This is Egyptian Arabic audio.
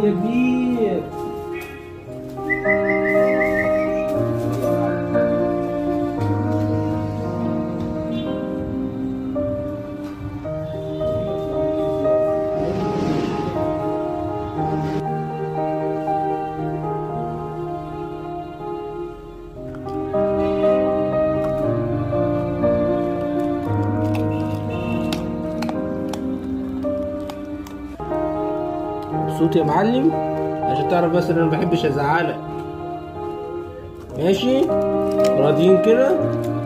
يا كبير مبسوط يا معلم عشان تعرف بس ان انا ما بحبش ازعلك ماشي راضيين كده